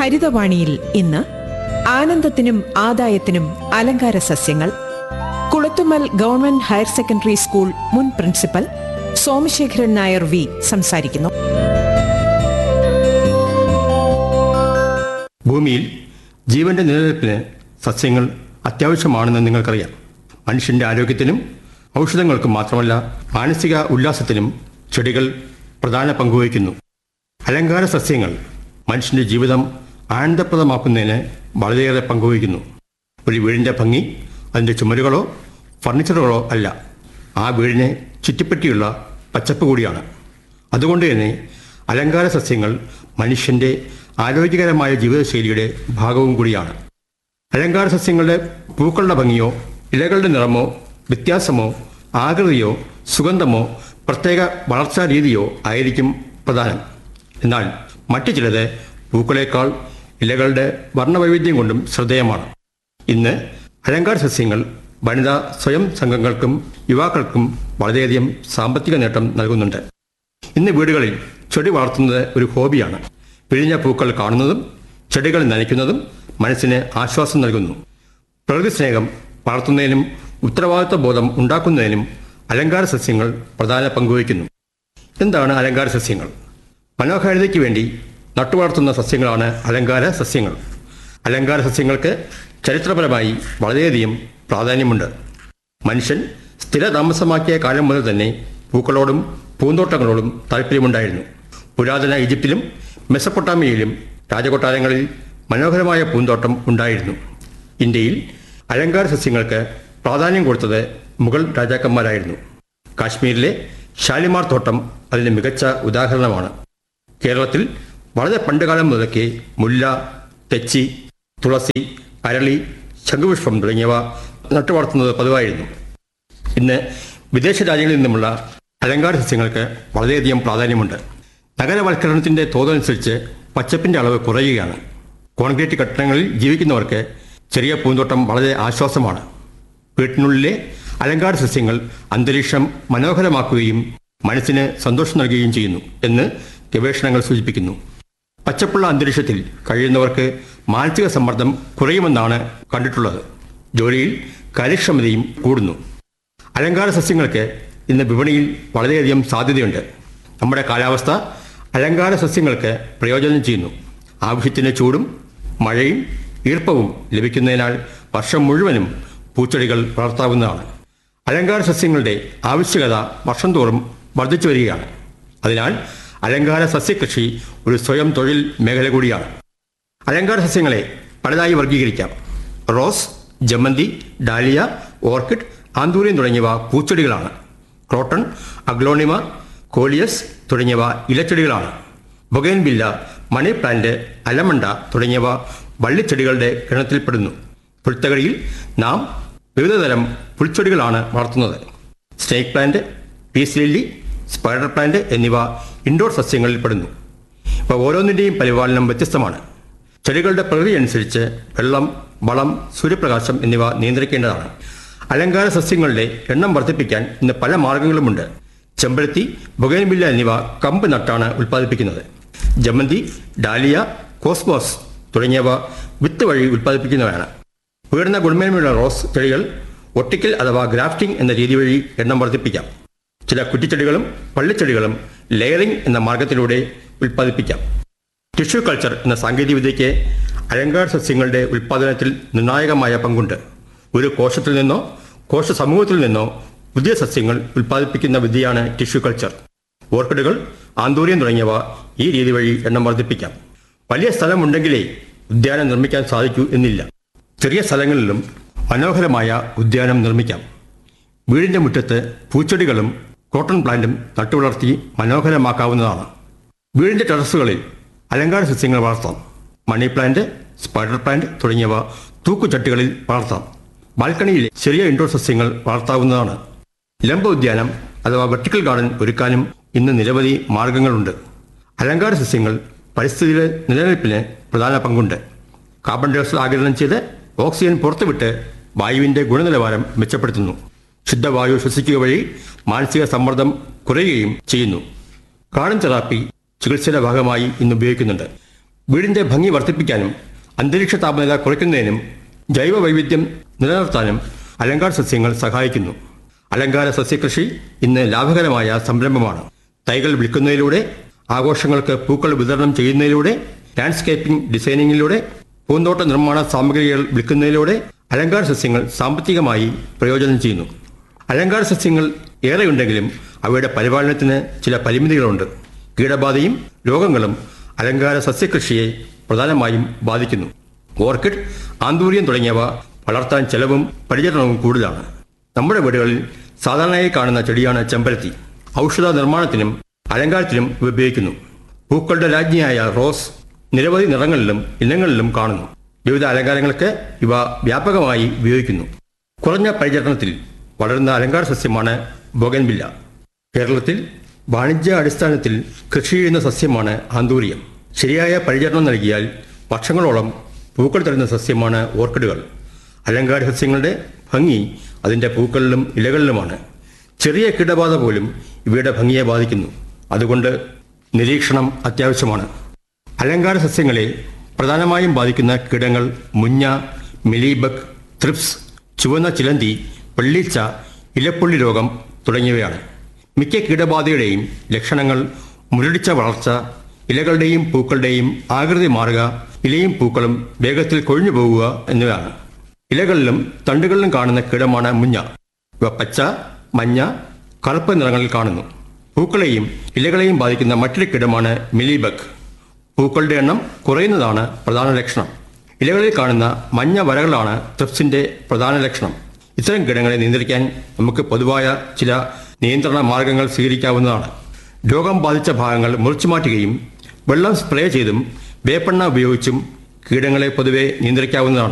ഹരിതവാണിയിൽ ഇന്ന് ആനന്ദത്തിനും ആദായത്തിനും അലങ്കാര സസ്യങ്ങൾ Kulathummal government higher secondary school മുൻ പ്രിൻസിപ്പൽ സോമശേഖരൻ നായർ വി സംസാരിക്കുന്നു ഭൂമിയിൽ ജീവന്റെ നിലനിൽപ്പിന് സസ്യങ്ങൾ അത്യാവശ്യമാണെന്ന് നിങ്ങൾക്കറിയാം മനുഷ്യന്റെ ആരോഗ്യത്തിനും ഔഷധങ്ങൾക്കും മാത്രമല്ല മാനസിക ഉല്ലാസത്തിനും ചെടികൾ പ്രധാന പങ്കുവഹിക്കുന്നു അലങ്കാര സസ്യങ്ങൾ മനുഷ്യന്റെ ജീവിതം ആനന്ദപ്രദമാക്കുന്നതിന് വളരെയേറെ പങ്കുവഹിക്കുന്നു ഒരു വീടിന്റെ ഭംഗി അതിന്റെ ചുമരുകളോ ഫർണിച്ചറുകളോ അല്ല ആ വീടിനെ ചുറ്റിപ്പറ്റിയുള്ള പച്ചപ്പ് കൂടിയാണ് അതുകൊണ്ട് തന്നെ അലങ്കാര സസ്യങ്ങൾ മനുഷ്യന്റെ ആരോഗ്യകരമായ ജീവിതശൈലിയുടെ ഭാഗവും കൂടിയാണ് അലങ്കാര സസ്യങ്ങളുടെ പൂക്കളുടെ ഭംഗിയോ ഇലകളുടെ നിറമോ വ്യത്യാസമോ ആകൃതിയോ സുഗന്ധമോ പ്രത്യേക വളർച്ചാ രീതിയോ ആയിരിക്കും പ്രധാനം എന്നാൽ മറ്റു ചിലത് പൂക്കളേക്കാൾ ഇലകളുടെ വർണ്ണവൈവിധ്യം കൊണ്ടും ശ്രദ്ധേയമാണ് ഇന്ന് അലങ്കാര സസ്യങ്ങൾ വനിതാ സ്വയം സംഘങ്ങൾക്കും യുവാക്കൾക്കും വളരെയധികം സാമ്പത്തിക നേട്ടം നൽകുന്നുണ്ട് ഇന്ന് വീടുകളിൽ ചെടി വളർത്തുന്നത് ഒരു ഹോബിയാണ് പിഴിഞ്ഞ പൂക്കൾ കാണുന്നതും ചെടികൾ നനയ്ക്കുന്നതും മനസ്സിന് ആശ്വാസം നൽകുന്നു പ്രകൃതി സ്നേഹം വളർത്തുന്നതിനും ഉത്തരവാദിത്വ ബോധം ഉണ്ടാക്കുന്നതിനും അലങ്കാര സസ്യങ്ങൾ പ്രധാന പങ്കുവഹിക്കുന്നു എന്താണ് അലങ്കാര സസ്യങ്ങൾ മനോഹാരിതയ്ക്ക് വേണ്ടി നട്ടുവളർത്തുന്ന സസ്യങ്ങളാണ് അലങ്കാര സസ്യങ്ങൾ അലങ്കാര സസ്യങ്ങൾക്ക് ചരിത്രപരമായി വളരെയധികം പ്രാധാന്യമുണ്ട് മനുഷ്യൻ സ്ഥിരതാമസമാക്കിയ കാലം മുതൽ തന്നെ പൂക്കളോടും പൂന്തോട്ടങ്ങളോടും താല്പര്യമുണ്ടായിരുന്നു പുരാതന ഈജിപ്തിലും മെസപ്പൊട്ടാമിയയിലും രാജകൊട്ടാരങ്ങളിൽ മനോഹരമായ പൂന്തോട്ടം ഉണ്ടായിരുന്നു ഇന്ത്യയിൽ അലങ്കാര സസ്യങ്ങൾക്ക് പ്രാധാന്യം കൊടുത്തത് മുഗൾ രാജാക്കന്മാരായിരുന്നു കാശ്മീരിലെ ഷാലിമാർ തോട്ടം അതിന് മികച്ച ഉദാഹരണമാണ് കേരളത്തിൽ വളരെ പണ്ടുകാലം മുതലൊക്കെ മുല്ല തെച്ചി തുളസി അരളി ശംഖുപുഷ്പം തുടങ്ങിയവ നട്ടുവളർത്തുന്നത് പതിവായിരുന്നു ഇന്ന് വിദേശ രാജ്യങ്ങളിൽ നിന്നുമുള്ള അലങ്കാര സസ്യങ്ങൾക്ക് വളരെയധികം പ്രാധാന്യമുണ്ട് നഗരവൽക്കരണത്തിന്റെ തോതനുസരിച്ച് പച്ചപ്പിന്റെ അളവ് കുറയുകയാണ് കോൺക്രീറ്റ് കെട്ടിടങ്ങളിൽ ജീവിക്കുന്നവർക്ക് ചെറിയ പൂന്തോട്ടം വളരെ ആശ്വാസമാണ് വീട്ടിനുള്ളിലെ അലങ്കാര സസ്യങ്ങൾ അന്തരീക്ഷം മനോഹരമാക്കുകയും മനസ്സിന് സന്തോഷം നൽകുകയും ചെയ്യുന്നു എന്ന് ഗവേഷണങ്ങൾ സൂചിപ്പിക്കുന്നു പച്ചപ്പുള്ള അന്തരീക്ഷത്തിൽ കഴിയുന്നവർക്ക് മാനസിക സമ്മർദ്ദം കുറയുമെന്നാണ് കണ്ടിട്ടുള്ളത് ജോലിയിൽ കാര്യക്ഷമതയും കൂടുന്നു അലങ്കാര സസ്യങ്ങൾക്ക് ഇന്ന് വിപണിയിൽ വളരെയധികം സാധ്യതയുണ്ട് നമ്മുടെ കാലാവസ്ഥ അലങ്കാര സസ്യങ്ങൾക്ക് പ്രയോജനം ചെയ്യുന്നു ആവശ്യത്തിന് ചൂടും മഴയും ഈർപ്പവും ലഭിക്കുന്നതിനാൽ വർഷം മുഴുവനും പൂച്ചെടികൾ വളർത്താവുന്നതാണ് അലങ്കാര സസ്യങ്ങളുടെ ആവശ്യകത വർഷം തോറും വർദ്ധിച്ചു വരികയാണ് അതിനാൽ അലങ്കാര സസ്യകൃഷി ഒരു സ്വയം തൊഴിൽ മേഖല കൂടിയാണ് അലങ്കാര സസ്യങ്ങളെ പലതായി വർഗീകരിക്കാം റോസ് ജമന്തി ഡാലിയ ഓർക്കിഡ് ആന്തൂര്യൻ തുടങ്ങിയവ പൂച്ചെടികളാണ് ക്രോട്ടൺ അഗ്ലോണിമ കോലിയസ് തുടങ്ങിയവ ഇലച്ചെടികളാണ് ബൊഗൈൻബില്ല മണി പ്ലാന്റ് അലമണ്ട തുടങ്ങിയവ വള്ളിച്ചെടികളുടെ ഗണത്തിൽപ്പെടുന്നു പുൽത്തകടിയിൽ നാം വിവിധതരം പുൽച്ചെടികളാണ് വളർത്തുന്നത് snake plant peace lily spider plant എന്നിവ ഇൻഡോർ സസ്യങ്ങളിൽ പെടുന്നു ഇവ ഓരോന്നിൻ്റെയും പരിപാലനം വ്യത്യസ്തമാണ് ചെടികളുടെ പ്രകൃതി അനുസരിച്ച് വെള്ളം വളം സൂര്യപ്രകാശം എന്നിവ നിയന്ത്രിക്കേണ്ടതാണ് അലങ്കാര സസ്യങ്ങളുടെ എണ്ണം വർദ്ധിപ്പിക്കാൻ ഇന്ന് പല മാർഗങ്ങളുമുണ്ട് ചെമ്പരത്തി ബൊഗൈൻബില്ല എന്നിവ കമ്പ് നട്ടാണ് ഉൽപ്പാദിപ്പിക്കുന്നത് ജമന്തി ഡാലിയ കോസ്മോസ് തുടങ്ങിയവ വിത്ത് വഴി ഉൽപ്പാദിപ്പിക്കുന്നവയാണ് ഉയർന്ന ഗുണമേന്മയുള്ള റോസ് ചെടികൾ ഒട്ടിക്കൽ അഥവാ ഗ്രാഫ്റ്റിംഗ് എന്ന രീതി വഴി എണ്ണം വർദ്ധിപ്പിക്കാം ചില കുറ്റിച്ചെടികളും പള്ളിച്ചെടികളും ലെയറിംഗ് എന്ന മാർഗത്തിലൂടെ ഉൽപ്പാദിപ്പിക്കാം ടിഷ്യൂ കൾച്ചർ എന്ന സാങ്കേതികവിദ്യയ്ക്ക് അലങ്കാര സസ്യങ്ങളുടെ ഉൽപ്പാദനത്തിൽ നിർണായകമായ പങ്കുണ്ട് ഒരു കോശത്തിൽ നിന്നോ കോശ സമൂഹത്തിൽ നിന്നോ പുതിയ സസ്യങ്ങൾ ഉൽപ്പാദിപ്പിക്കുന്ന വിദ്യയാണ് ടിഷ്യൂ കൾച്ചർ ഓർക്കിഡുകൾ ആന്തൂര്യം തുടങ്ങിയവ ഈ രീതി വഴി എണ്ണം വർദ്ധിപ്പിക്കാം വലിയ സ്ഥലമുണ്ടെങ്കിലേ ഉദ്യാനം നിർമ്മിക്കാൻ സാധിക്കൂ എന്നില്ല ചെറിയ സ്ഥലങ്ങളിലും മനോഹരമായ ഉദ്യാനം നിർമ്മിക്കാം വീടിന്റെ മുറ്റത്ത് പൂച്ചെടികളും കോട്ടൺ പ്ലാന്റും നട്ടുവളർത്തി മനോഹരമാക്കാവുന്നതാണ് വീടിന്റെ ടെറസുകളിൽ അലങ്കാര സസ്യങ്ങൾ വളർത്താം മണി പ്ലാന്റ് സ്പൈഡർ പ്ലാന്റ് തുടങ്ങിയവ തൂക്കുചട്ടികളിൽ വളർത്താം ബാൽക്കണിയിലെ ചെറിയ ഇൻഡോർ സസ്യങ്ങൾ വളർത്താവുന്നതാണ് ലംബ ഉദ്യാനം അഥവാ വെർട്ടിക്കൽ ഗാർഡൻ ഒരുക്കാനും ഇന്ന് നിരവധി മാർഗങ്ങളുണ്ട് അലങ്കാര സസ്യങ്ങൾ പരിസ്ഥിതിയിലെ നിലനിൽപ്പിന് പ്രധാന പങ്കുണ്ട് കാർബൺ ഡയോക്സൈഡ് ആഗിരണം ചെയ്ത് ഓക്സിജൻ പുറത്തുവിട്ട് വായുവിന്റെ ഗുണനിലവാരം മെച്ചപ്പെടുത്തുന്നു ശുദ്ധവായു ശ്വസിക്കുക വഴി മാനസിക സമ്മർദ്ദം കുറയുകയും ചെയ്യുന്നു ഗാർഡൻ തെറാപ്പി ചികിത്സയുടെ ഭാഗമായി ഇന്ന് ഉപയോഗിക്കുന്നുണ്ട് വീടിന്റെ ഭംഗി വർദ്ധിപ്പിക്കാനും അന്തരീക്ഷ താപനില കുറയ്ക്കുന്നതിനും ജൈവ വൈവിധ്യം നിലനിർത്താനും അലങ്കാര സസ്യങ്ങൾ സഹായിക്കുന്നു അലങ്കാര സസ്യകൃഷി ഇന്ന് ലാഭകരമായ സംരംഭമാണ് തൈകൾ വിൽക്കുന്നതിലൂടെ ആഘോഷങ്ങൾക്ക് പൂക്കൾ വിതരണം ചെയ്യുന്നതിലൂടെ ലാൻഡ്സ്കേപ്പിംഗ് ഡിസൈനിങ്ങിലൂടെ പൂന്തോട്ട നിർമ്മാണ സാമഗ്രികൾ വിൽക്കുന്നതിലൂടെ അലങ്കാര സസ്യങ്ങൾ സാമ്പത്തികമായി പ്രയോജനം ചെയ്യുന്നു അലങ്കാര സസ്യങ്ങൾ ഏറെയുണ്ടെങ്കിലും അവയുടെ പരിപാലനത്തിന് ചില പരിമിതികളുണ്ട് കീടബാധയും രോഗങ്ങളും അലങ്കാര സസ്യകൃഷിയെ പ്രധാനമായും ബാധിക്കുന്നു ഓർക്കിഡ് ആന്തൂര്യം തുടങ്ങിയവ വളർത്താൻ ചെലവും പരിചരണവും കൂടുതലാണ് നമ്മുടെ വീടുകളിൽ സാധാരണയായി കാണുന്ന ചെടിയാണ് ചെമ്പരത്തി ഔഷധ നിർമ്മാണത്തിനും അലങ്കാരത്തിനും ഇവ ഉപയോഗിക്കുന്നു പൂക്കളുടെ രാജ്ഞിയായ റോസ് നിരവധി നിറങ്ങളിലും ഇനങ്ങളിലും കാണുന്നു വിവിധ അലങ്കാരങ്ങൾക്ക് ഇവ വ്യാപകമായി ഉപയോഗിക്കുന്നു കുറഞ്ഞ പരിചരണത്തിൽ വളരുന്ന അലങ്കാര സസ്യമാണ് ബൊഗൻവില്ല കേരളത്തിൽ വാണിജ്യ അടിസ്ഥാനത്തിൽ കൃഷി ചെയ്യുന്ന സസ്യമാണ് ആന്തൂര്യം ശരിയായ പരിചരണം നൽകിയാൽ വർഷങ്ങളോളം പൂക്കൾ തരുന്ന സസ്യമാണ് ഓർക്കിഡുകൾ അലങ്കാര സസ്യങ്ങളുടെ ഭംഗി അതിൻ്റെ പൂക്കളിലും ഇലകളിലുമാണ് ചെറിയ കീടബാധ പോലും ഇവയുടെ ഭംഗിയെ ബാധിക്കുന്നു അതുകൊണ്ട് നിരീക്ഷണം അത്യാവശ്യമാണ് അലങ്കാര സസ്യങ്ങളെ പ്രധാനമായും ബാധിക്കുന്ന കീടങ്ങൾ മുഞ്ഞ മിലീബഗ് ത്രിപ്സ് ചുവന്ന ചിലന്തി വെള്ളിച്ച ഇലപ്പുള്ളി രോഗം തുടങ്ങിയവയാണ് മിക്ക കീടബാധയുടെയും ലക്ഷണങ്ങൾ മുരടിച്ച വളർച്ച ഇലകളുടെയും പൂക്കളുടെയും ആകൃതി മാറുക ഇലയും പൂക്കളും വേഗത്തിൽ കൊഴിഞ്ഞു പോകുക എന്നിവയാണ് ഇലകളിലും തണ്ടുകളിലും കാണുന്ന കീടമാണ് മുഞ്ഞ ഇവ പച്ച മഞ്ഞ കറുപ്പ് നിറങ്ങളിൽ കാണുന്നു പൂക്കളെയും ഇലകളെയും ബാധിക്കുന്ന മറ്റൊരു കീടമാണ് മിലിബഗ് പൂക്കളുടെ എണ്ണം കുറയുന്നതാണ് പ്രധാന ലക്ഷണം ഇലകളിൽ കാണുന്ന മഞ്ഞ വരകളാണ് ത്രിപ്സിന്റെ പ്രധാന ലക്ഷണം ഇത്തരം കീടങ്ങളെ നിയന്ത്രിക്കാൻ നമുക്ക് പൊതുവായ ചില നിയന്ത്രണ മാർഗങ്ങൾ സ്വീകരിക്കാവുന്നതാണ് രോഗം ബാധിച്ച ഭാഗങ്ങൾ മുറിച്ചു മാറ്റുകയും വെള്ളം സ്പ്രേ ചെയ്തും വേപ്പെണ്ണ ഉപയോഗിച്ചും കീടങ്ങളെ പൊതുവെ നിയന്ത്രിക്കാവുന്നതാണ്